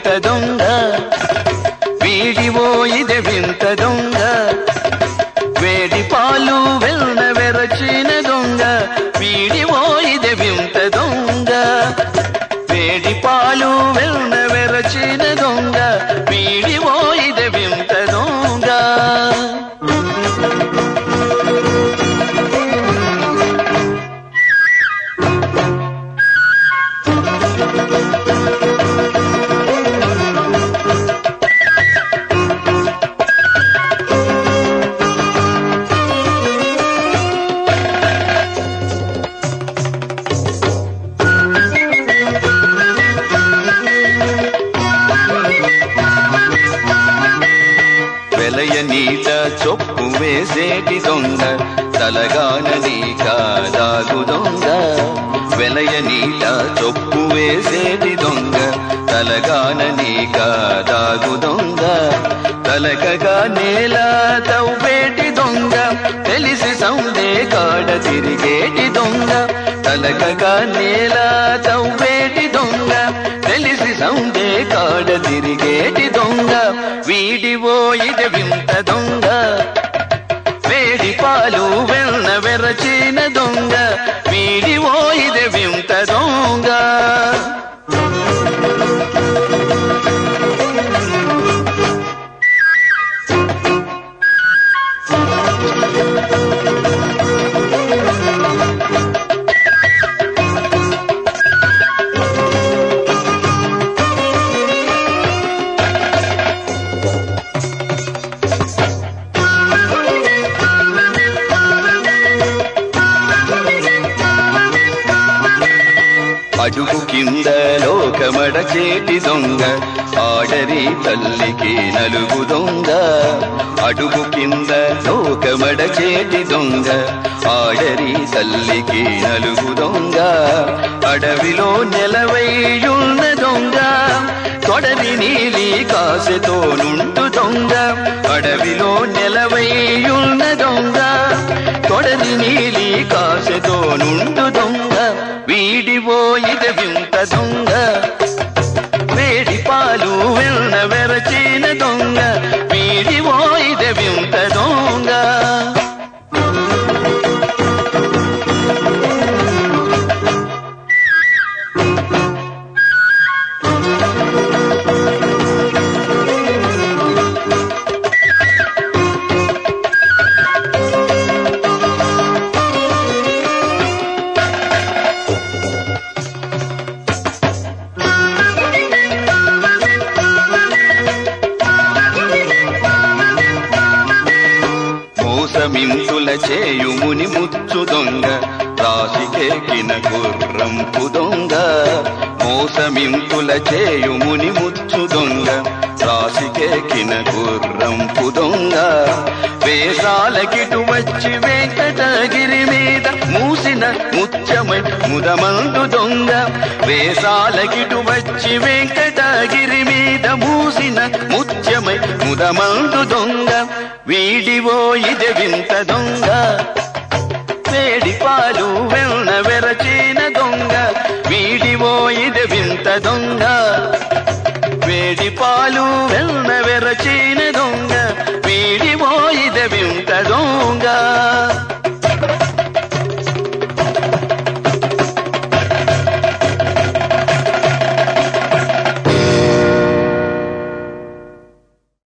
వింత దొంగ వీడిపోయిదే వింత దొంగ వేడి పాలు వెన్న వెరచిన దొంగ వీడిపోయిదే వింత దొంగ వేడి పాలు వెన్న వెరచిన దొంగ వీడిపోయిదే వింత దొంగ వెలయ నీట చొప్పు వేసేటి దొంగ తలగాన నీక దాగు దొంగ వెలయ నీట చొప్పు వేసేటి దొంగ తలగాన నీక దాగు దొంగ తలకగా నేల తవ్వేటి దొంగ తెలిసి సౌందే కాడ తిరిగేటి దొంగ తలకగా నేల తవ్వేటి దొంగ తెలిసి సౌందే కాడ తిరిగేటి దొంగ వీడిపోయిది వింత దొంగ వేడి పాలు వెన్న వెరచిన దొంగ వీడిపోయిది వింత దొంగ అడుగు కింద లోకమడ చేటి దొంగ ఆడరి తల్లికి నలుగు దొంగ అడుగు కింద లోకమడ చేటి దొంగ ఆడరి తల్లికి నలుగు దొంగ అడవిలో నెలవైయున్న దొంగ తొడరి నీలి కాసెతో నుండు దొంగ అడవిలో నెలవైయున్న దొంగ తొడరి నీలి కాసెతో నుండు దొంగ వీడిపోయిద వింత దొంగ వేడి పాలు వెన్న వెరచిన దొంగ వీడిపోయిద వింత దొంగ మోసమింతుల చేయుముని ముచ్చు దొంగ రాశికెక్కిన గుర్రంపు దొంగ మోసమింతుల చేయుముని ముచ్చు దొంగ రాశికెక్కిన గుర్రంపు దొంగ వేషాలకిటు వచ్చి వెంకటగిరి మీద మూసిన ముత్యమై ముదమందు దొంగ వేషాలకిటు వచ్చి వెంకటగిరి మీద మూసిన ముత్యమై ముదమందు దొంగ వీడిపోయిది వింత దొంగ వేడి పాలు వెన్న వెరచిన దొంగ వీడిపోయిది వింత దొంగ వేడి పాలు వెన్న వెరచిన దొంగ వీడిపోయిది వింత దొంగ